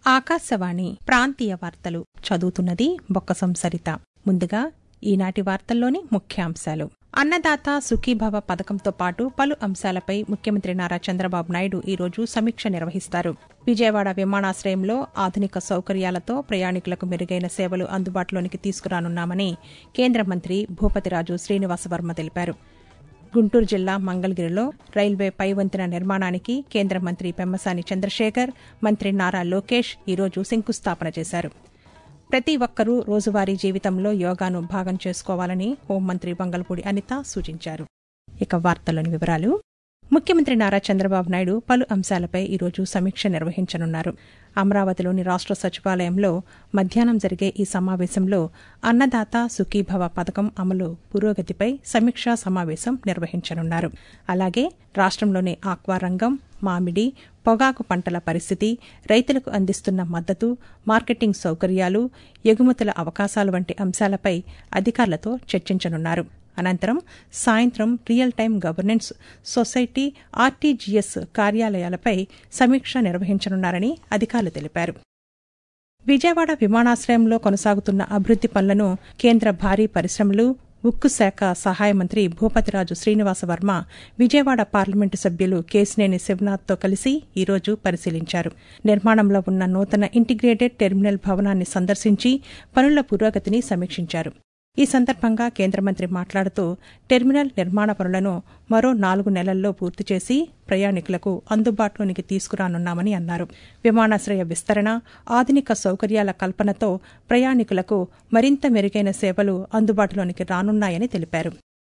ఆకాశవాణి ప్రాంతీయ వార్తలు చదువుతున్నది బొక్కసం సరిత ముందుగా ఈనాటి వార్తల్లోని ముఖ్యాంశాలు అన్నదాత సుఖీభవ పథకంతో పాటు పలు అంశాలపై ముఖ్యమంత్రి నారా చంద్రబాబు నాయుడు ఈరోజు సమీక్ష నిర్వహిస్తారు విజయవాడ విమానాశ్రయంలో ఆధునిక సౌకర్యాలతో ప్రయాణికులకు మెరుగైన సేవలు అందుబాటులోనికి తీసుకురానున్నామని కేంద్ర మంత్రి భూపతిరాజు శ్రీనివాసవర్మ తెలిపారు గుంటూరు జిల్లా మంగళగిరిలో రైల్వే పై వంతెన నిర్మాణానికి కేంద్ర మంత్రి పెమ్మసాని చంద్రశేఖర్ మంత్రి నారా లోకేష్ ఈరోజు శంకుస్థాపన చేశారు ప్రతి ఒక్కరూ రోజువారీ జీవితంలో యోగాను భాగం చేసుకోవాలని హోంమంత్రి వంగల్పూడి అనిత సూచించారు ఇక వార్తల్లోని వివరాలు ముఖ్యమంత్రి నారా చంద్రబాబు నాయుడు పలు అంశాలపై ఈరోజు సమీక్ష నిర్వహించనున్నారు అమరావతిలోని రాష్ట్ర సచివాలయంలో మధ్యాహ్నం జరిగే ఈ సమావేశంలో అన్నదాత సుఖీభవ పథకం అమలు పురోగతిపై సమీక్షా సమావేశం నిర్వహించనున్నారు అలాగే రాష్ట్రంలోని ఆక్వా రంగం మామిడి పొగాకు పంటల పరిస్థితి రైతులకు అందిస్తున్న మద్దతు మార్కెటింగ్ సౌకర్యాలు ఎగుమతుల అవకాశాలు వంటి అంశాలపై అధికారులతో చర్చించనున్నారు అనంతరం సాయంత్రం real time governance society RTGS కార్యాలయాలపై సమీక్ష నిర్వహించనున్నారని అధికారులు తెలిపారు విజయవాడ విమానాశ్రయంలో కొనసాగుతున్న అభివృద్ది పనులను కేంద్ర భారీ పరిశ్రమలు ఉక్కు శాఖ సహాయ మంత్రి భూపతిరాజు శ్రీనివాసవర్మ విజయవాడ పార్లమెంటు సభ్యులు కేసినేని శివనాథ్తో కలిసి ఈరోజు పరిశీలించారు నిర్మాణంలో ఉన్న నూతన ఇంటిగ్రేటెడ్ టెర్మినల్ భవనాన్ని సందర్శించి పనుల పురోగతిని సమీక్షించారు ఈ సందర్భంగా కేంద్ర మంత్రి మాట్లాడుతూ టెర్మినల్ నిర్మాణ పనులను మరో నాలుగు నెలల్లో పూర్తి చేసి ప్రయాణికులకు అందుబాటులోనికి తీసుకురానున్నామని అన్నారు విమానాశ్రయ విస్తరణ ఆధునిక సౌకర్యాల కల్పనతో ప్రయాణికులకు మరింత మెరుగైన సేవలు అందుబాటులోనికి రానున్నాయని తెలిపారు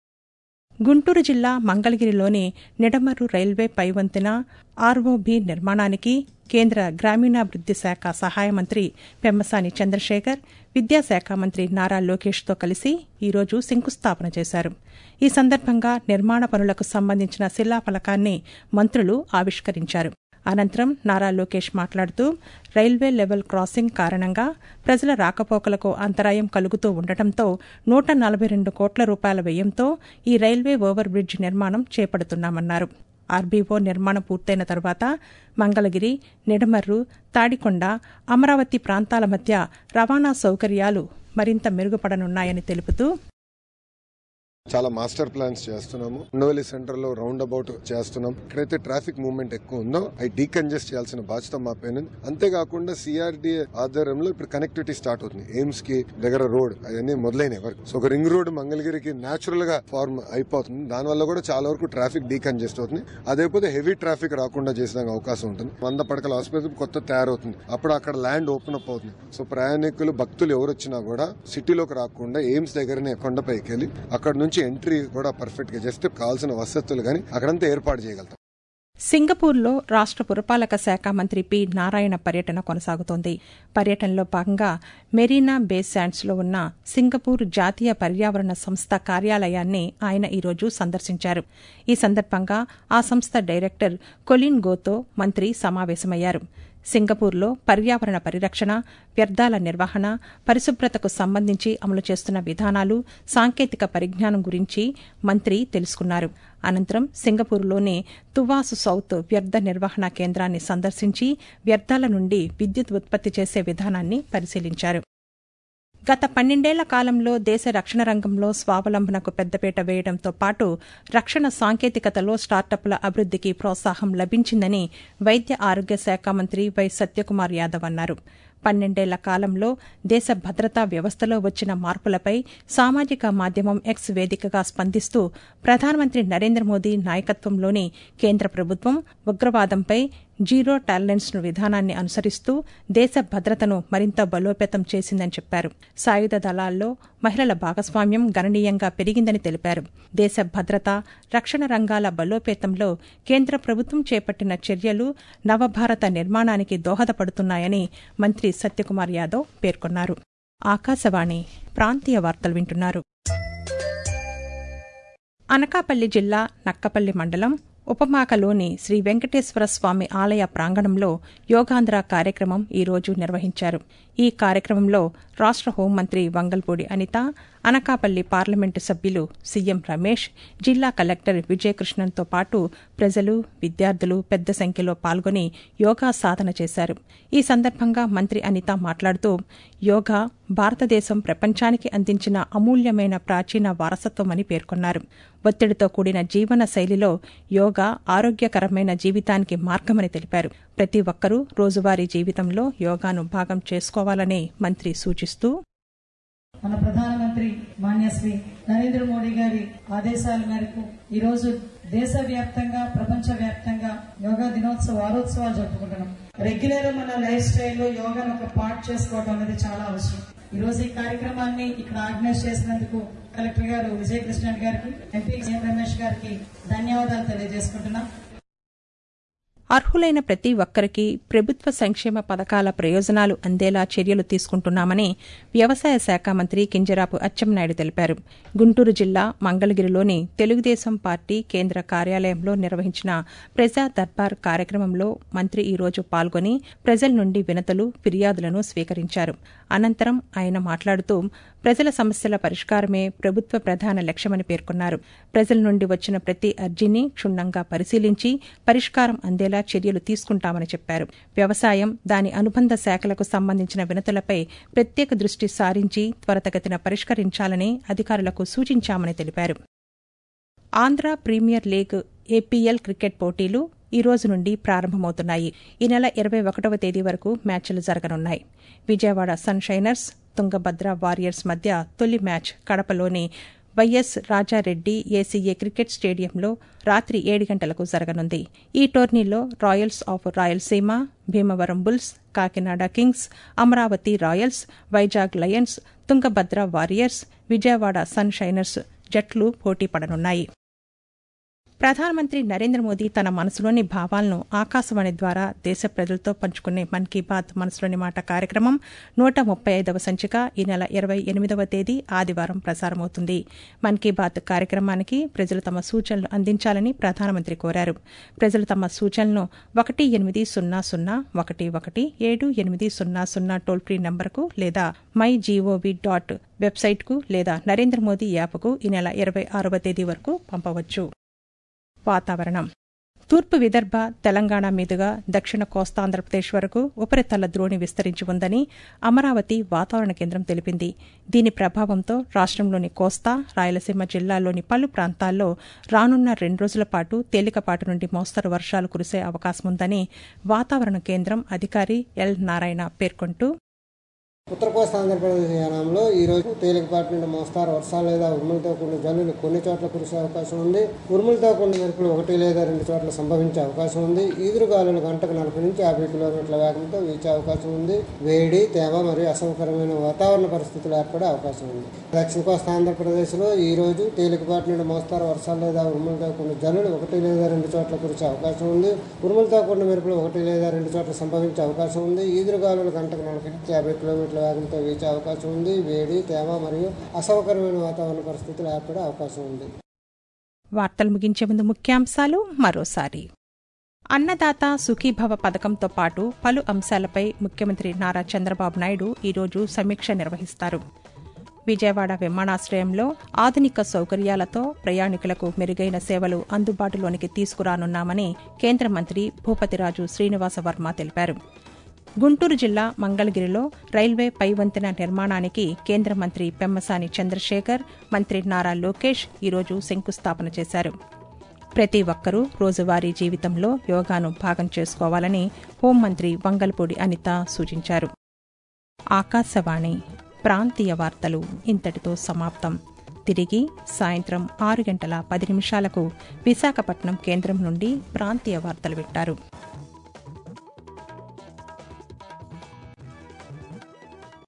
గుంటూరు జిల్లా మంగళగిరిలోని నిడమర్రు రైల్వే పైవంతెన ఆర్ఓబి నిర్మాణానికి కేంద్ర గ్రామీణాభివృద్ది శాఖ సహాయ మంత్రి పెమ్మసాని చంద్రశేఖర్ విద్యాశాఖ మంత్రి నారా లోకేష్తో కలిసి ఈరోజు శంకుస్థాపన చేశారు ఈ సందర్భంగా నిర్మాణ పనులకు సంబంధించిన శిలాఫలకాన్ని మంత్రులు ఆవిష్కరించారు అనంతరం నారా లోకేష్ మాట్లాడుతూ రైల్వే లెవెల్ క్రాసింగ్ కారణంగా ప్రజల రాకపోకలకు అంతరాయం కలుగుతూ ఉండటంతో నూట నలభై రెండు కోట్ల రూపాయల వ్యయంతో ఈ రైల్వే ఓవర్ బ్రిడ్జ్ నిర్మాణం చేపడుతున్నామన్నారు ఆర్బీఓ నిర్మాణం పూర్తయిన తరువాత మంగళగిరి నిడమర్రు తాడికొండ అమరావతి ప్రాంతాల మధ్య రవాణా సౌకర్యాలు మరింత మెరుగుపడనున్నాయని తెలుపుతూ చాలా మాస్టర్ ప్లాన్స్ చేస్తున్నాము ఉండవల్లి సెంటర్ లో రౌండ్ అబౌట్ చేస్తున్నాం ఎక్కడైతే ట్రాఫిక్ మూవ్మెంట్ ఎక్కువ ఉందో అవి డీకంజెస్ట్ చేయాల్సిన బాధ్యత మా పైన ఉంది. అంతేకాకుండా సిఆర్డీఏ ఆధ్వర్యంలో ఇప్పుడు కనెక్టివిటీ స్టార్ట్ అవుతుంది ఎయిమ్స్ కి దగ్గర రోడ్ అవన్నీ మొదలైనవి వరకు సో ఒక రింగ్ రోడ్ మంగళగిరికి నేచురల్ గా ఫార్మ్ అయిపోతుంది దానివల్ల కూడా చాలా వరకు ట్రాఫిక్ డీకంజెస్ట్ అవుతుంది అదేపోతే హెవీ ట్రాఫిక్ రాకుండా చేసిన అవకాశం ఉంటుంది వంద పడకల ఆసుపత్రి కొత్త తయారవుతుంది అప్పుడు అక్కడ ల్యాండ్ ఓపెన్ అప్ అవుతుంది సో ప్రయాణికులు భక్తులు ఎవరు వచ్చినా కూడా సిటీలోకి రాకుండా ఎయిమ్స్ దగ్గరనే కొండపైకి వెళ్ళి అక్కడ నుంచి ఎంట్రీ కూడా పర్ఫెక్ట్ గా చేస్తే కావాల్సిన వసతులు కానీ అక్కడంతా ఏర్పాటు చేయగలుగుతాం సింగపూర్లో రాష్ట్ర పురపాలక శాఖ మంత్రి పి నారాయణ పర్యటన కొనసాగుతోంది పర్యటనలో భాగంగా మెరీనా బే శాండ్స్లో ఉన్న సింగపూర్ జాతీయ పర్యావరణ సంస్థ కార్యాలయాన్ని ఆయన ఈరోజు సందర్శించారు ఈ సందర్భంగా ఆ సంస్థ డైరెక్టర్ కొలిన్ గోతో మంత్రి సమావేశమయ్యారు సింగపూర్లో పర్యావరణ పరిరక్షణ వ్యర్థాల నిర్వహణ పరిశుభ్రతకు సంబంధించి అమలు చేస్తున్న విధానాలు సాంకేతిక పరిజ్ఞానం గురించి మంత్రి తెలుసుకున్నారు అనంతరం సింగపూర్లోని తువాసు సౌత్ వ్యర్థ నిర్వహణ కేంద్రాన్ని సందర్శించి వ్యర్థాల నుండి విద్యుత్ ఉత్పత్తి చేసే విధానాన్ని పరిశీలించారు గత పన్నెండేళ్ల కాలంలో దేశ రక్షణ రంగంలో స్వావలంబనకు పెద్దపీట వేయడంతో పాటు రక్షణ సాంకేతికతలో స్టార్టప్ల అభివృద్దికి ప్రోత్సాహం లభించిందని వైద్య ఆరోగ్య శాఖ మంత్రి వై సత్యకుమార్ యాదవ్ అన్నారు పన్నెండేళ్ల కాలంలో దేశ భద్రతా వ్యవస్థలో వచ్చిన మార్పులపై సామాజిక మాధ్యమం ఎక్స్ వేదికగా స్పందిస్తూ ప్రధానమంత్రి నరేంద్ర మోదీ నాయకత్వంలోని కేంద్ర ప్రభుత్వం ఉగ్రవాదంపై జీరో టాలరెన్స్ విధానాన్ని అనుసరిస్తూ దేశ భద్రతను మరింత బలోపేతం చేసిందని చెప్పారు సాయుధ దళాల్లో మహిళల భాగస్వామ్యం గణనీయంగా పెరిగిందని తెలిపారు దేశ భద్రత రక్షణ రంగాల బలోపేతంలో కేంద్ర ప్రభుత్వం చేపట్టిన చర్యలు నవభారత నిర్మాణానికి దోహదపడుతున్నాయని మంత్రి సత్యకుమార్ యాదవ్ పేర్కొన్నారు ఆకాశవాణి ప్రాంతీయ వార్తలు వింటున్నారు అనకాపల్లి జిల్లా నక్కపల్లి మండలం ఉపమాకలోని శ్రీ వెంకటేశ్వర స్వామి ఆలయ ప్రాంగణంలో యోగాంధ్ర కార్యక్రమం ఈ రోజు నిర్వహించారు ఈ కార్యక్రమంలో రాష్ట్ర హోంమంత్రి వంగల్పూడి అనిత అనకాపల్లి పార్లమెంటు సభ్యులు సీఎం రమేష్ జిల్లా కలెక్టర్ విజయకృష్ణన్తో పాటు ప్రజలు విద్యార్థులు పెద్ద సంఖ్యలో పాల్గొని యోగా సాధన చేశారు ఈ సందర్భంగా మంత్రి అనిత మాట్లాడుతూ యోగా భారతదేశం ప్రపంచానికి అందించిన అమూల్యమైన ప్రాచీన వారసత్వమని పేర్కొన్నారు ఒత్తిడితో కూడిన జీవన శైలిలో యోగా ఆరోగ్యకరమైన జీవితానికి మార్గమని తెలిపారు ప్రతి ఒక్కరూ రోజువారీ జీవితంలో యోగాను భాగం చేసుకోవాలని మంత్రి సూచిస్తూ మన ప్రధానమంత్రి మాన్య శ్రీ నరేంద్ర మోడీ గారి ఆదేశాల మేరకు ఈ రోజు దేశవ్యాప్తంగా ప్రపంచ వ్యాప్తంగా యోగా దినోత్సవ వారోత్సవాలు జరుపుకుంటున్నాం రెగ్యులర్ మన లైఫ్ స్టైల్లో యోగాను ఒక పార్ట్ చేసుకోవడం అనేది చాలా అవసరం ఈ రోజు ఈ కార్యక్రమాన్ని ఇక్కడ ఆర్గనైజ్ చేసినందుకు కలెక్టర్ గారు విజయకృష్ణ గారికి ఎంపీ సీఎం రమేష్ గారికి ధన్యవాదాలు తెలియజేసుకుంటున్నాం అర్హులైన ప్రతి ఒక్కరికి ప్రభుత్వ సంక్షేమ పథకాల ప్రయోజనాలు అందేలా చర్యలు తీసుకుంటున్నామని వ్యవసాయ శాఖ మంత్రి కింజరాపు అచ్చెన్నాయుడు తెలిపారు గుంటూరు జిల్లా మంగళగిరిలోని తెలుగుదేశం పార్టీ కేంద్ర కార్యాలయంలో నిర్వహించిన ప్రజా దర్బార్ కార్యక్రమంలో మంత్రి ఈ రోజు పాల్గొని ప్రజల నుండి వినతులు ఫిర్యాదులను స్వీకరించారు అనంతరం ఆయన మాట్లాడుతూ ప్రజల సమస్యల పరిష్కారమే ప్రభుత్వ ప్రధాన లక్ష్యమని పేర్కొన్నారు ప్రజల నుండి వచ్చిన ప్రతి అర్జీని క్షుణ్ణంగా పరిశీలించి పరిష్కారం అందేలా చర్యలు తీసుకుంటామని చెప్పారు వ్యవసాయం దాని అనుబంధ శాఖలకు సంబంధించిన వినతులపై ప్రత్యేక దృష్టి సారించి త్వరతగతిన పరిష్కరించాలని అధికారులకు సూచించామని తెలిపారు Andhra premier league APL cricket పోటీలు ఈ రోజు నుండి ప్రారంభమవుతున్నాయి ఈ నెల ఇరవై ఒకటవ తేదీ వరకు మ్యాచ్లు జరగనున్నాయి Vijayawada sun shiners Tungabhadra warriors మధ్య తొలి మ్యాచ్ కడపలోని వైఎస్ రాజారెడ్డి ఏసీఏ క్రికెట్ స్టేడియంలో రాత్రి ఏడు గంటలకు జరగనుంది ఈ టోర్నీలో royals of Rayalaseema Bhimavaram bulls Kakinada kings Amaravati royals Vizag lions Tungabhadra warriors Vijayawada sun shiners జట్లు పోటీ పడనున్నాయి ప్రధానమంత్రి నరేంద్ర మోదీ తన మనసులోని భావాలను ఆకాశవాణి ద్వారా దేశ ప్రజలతో పంచుకునే మన్ కీ బాత్ మనసులోని మాట కార్యక్రమం నూట ముప్పై ఐదవ సంచిక ఈ నెల ఇరవై ఎనిమిదవ తేదీ ఆదివారం ప్రసారమవుతుంది మన్ కీ బాత్ కార్యక్రమానికి ప్రజలు తమ సూచనలు అందించాలని ప్రధానమంత్రి కోరారు ప్రజలు తమ సూచనలను ఒకటి ఎనిమిది సున్నా సున్నా ఒకటి ఒకటి ఏడు ఎనిమిది సున్నా సున్నా టోల్ ఫ్రీ నంబర్కు లేదా మై జీఓవి డాట్ వెబ్సైట్కు లేదా నరేంద్ర మోదీ యాప్కు ఈ నెల ఇరవై ఆరవ తేదీ వరకు పంపవచ్చు వాతావరణం తూర్పు విదర్భ తెలంగాణ మీదుగా దక్షిణ కోస్తాంధ్రప్రదేశ్ వరకు ఉపరితల ద్రోణి విస్తరించి ఉందని అమరావతి వాతావరణ కేంద్రం తెలిపింది దీని ప్రభావంతో రాష్ట్రంలోని కోస్తా రాయలసీమ జిల్లాల్లోని పలు ప్రాంతాల్లో రానున్న రెండు రోజుల పాటు తేలికపాటి నుండి మోస్తరు వర్షాలు కురిసే అవకాశం ఉందని వాతావరణ కేంద్రం అధికారి ఎల్ నారాయణ పేర్కొంటూ ఉత్తర కోస్తా ఆంధ్రప్రదేశ్ యానంలో ఈ రోజు తేలికపాటి నుండి మోస్తారు వర్షాలు లేదా ఉరుములతో కూడిన జల్లులు కొన్ని చోట్ల కురిసే అవకాశం ఉంది ఉరుములతో కూడిన మెరుపులు ఒకటి లేదా రెండు చోట్ల సంభవించే అవకాశం ఉంది ఈదురుగాలులు గంటకు నలభై నుంచి యాభై కిలోమీటర్ల వేగంతో వీచే అవకాశం ఉంది వేడి తేమ మరియు అసౌకర్యమైన వాతావరణ పరిస్థితులు ఏర్పడే అవకాశం ఉంది దక్షిణ కోస్తా ఆంధ్రప్రదేశ్లో ఈ రోజు తేలికపాటి నుండి మోస్తారు వర్షాలు లేదా ఉరుములతో కూడిన జల్లులు ఒకటి లేదా రెండు చోట్ల కురిసే అవకాశం ఉంది ఉరుములతో కూడిన మెరుపులు ఒకటి లేదా రెండు చోట్ల సంభవించే అవకాశం ఉంది ఈదురుగాలులు గంటకు నలభై నుంచి యాభై కిలోమీటర్ల వేగంతో వీచే అవకాశం ఉంది వేడి తేమ మరియు అసౌకర్యమైన వాతావరణ పరిస్థితులు ఏర్పడే అవకాశం ఉంది వార్తలు ముగించే ముందు ముఖ్యాంశాలు మరోసారి అన్నదాత సుఖీభవ పథకంతో పాటు పలు అంశాలపై ముఖ్యమంత్రి నారా చంద్రబాబు నాయుడు ఈరోజు సమీక్ష నిర్వహిస్తారు విజయవాడ విమానాశ్రయంలో ఆధునిక సౌకర్యాలతో ప్రయాణికులకు మెరుగైన సేవలు అందుబాటులోనికి తీసుకురానున్నామని కేంద్ర మంత్రి భూపతిరాజు శ్రీనివాస వర్మ తెలిపారు గుంటూరు జిల్లా మంగళగిరిలో రైల్వే పైవంతెన నిర్మాణానికి కేంద్ర మంత్రి పెమ్మసాని చంద్రశేఖర్ మంత్రి నారా లోకేష్ ఈరోజు శంకుస్థాపన చేశారు ప్రతి ఒక్కరూ రోజువారీ జీవితంలో యోగాను భాగం చేసుకోవాలని హోంమంత్రి వంగల్పూడి అనిత సూచించారు ఆకాశవాణి ప్రాంతీయ వార్తలు ఇంతటితో సమాప్తం తిరిగి సాయంత్రం ఆరు గంటల పది నిమిషాలకు విశాఖపట్నం కేంద్రం నుండి ప్రాంతీయ వార్తలు వింటారు